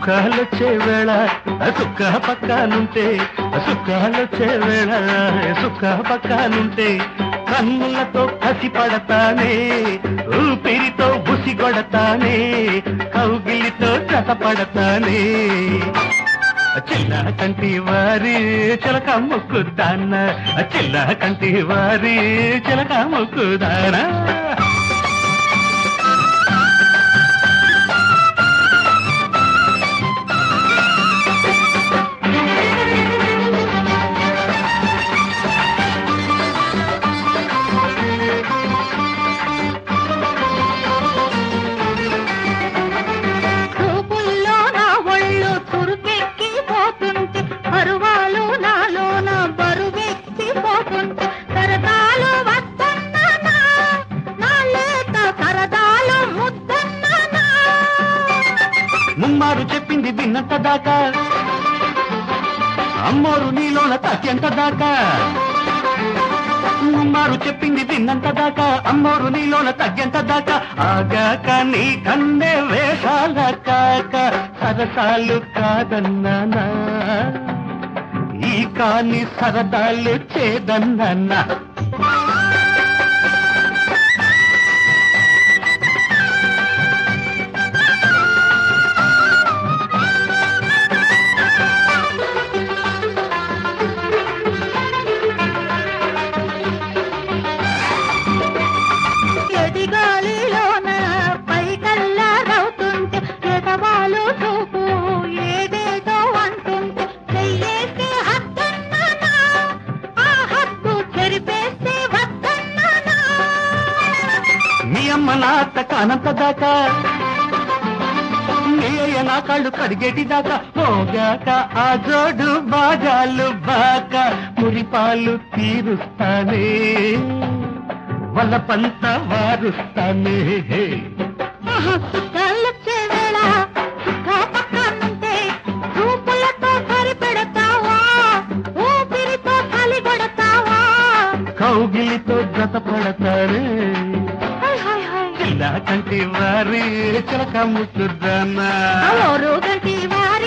సుఖాలొచ్చే వేళ సుఖ పక్కనుంటే సుఖాలొచ్చే వేళ సుఖ పక్కనుంటే కన్నులతో కసి పడతానే ఊపిరితో బుసి కొడతానే కౌగిలితో జత పడతానే చిల్ల కంటి వారి చిలక ముక్కుదాన చిల్ల కంటి వారి చిలక ముక్కుదానా చూపుల్లో నా ఒళ్ళు చురుకెక్కి పోతుంటే పరువాలు నాలోన బరువెక్కి పోతుంటే సరదాలు వద్దన్నానా నా లేత సరదాలు ముద్దన్నానా ముమ్మారు చెప్పింది విన్నంత దాకా అమ్మోరు నీలోన తత్యంత దాకా ముమ్మారు చెప్పింది విన్నంత దాకా అమ్మోరు నీలోన తగ్గంత దాకా ఆగాక నీ కన్నే వేషాల కాక సరసాలు కాదన్నానా ఈ కాని సరదాలు చేదన్నానా ఎదిగాలిలోన పైకల్లా రవుతుంటే ఎగవాలు చూపు ఏదేదో అంటుంటే చెయ్యేసి హద్దన్నానా ఆ హద్దు చెరిపేసి వద్దన్నానా మీ అమ్మ నా అత్త కానంత దాకా మీ అయ్య నా కాళ్ళు కడిగేటి దాకా మోగాక ఆ జోడు బాజాలు బాక మురిపాలు తీరుస్తానే వలపంత వారుస్తానే సుఖాలొచ్చే వేళ సుఖ పక్కనుంటే చూపులతో సరిపెడతావా ఊపిరితో చలి కొడతావా కౌగిలితో జత పడతానే హాయ్ హాయ్ హాయ్ చిల్ల కంటి వారి చిలక ముట్టుదానా ఓరు గంటి వారి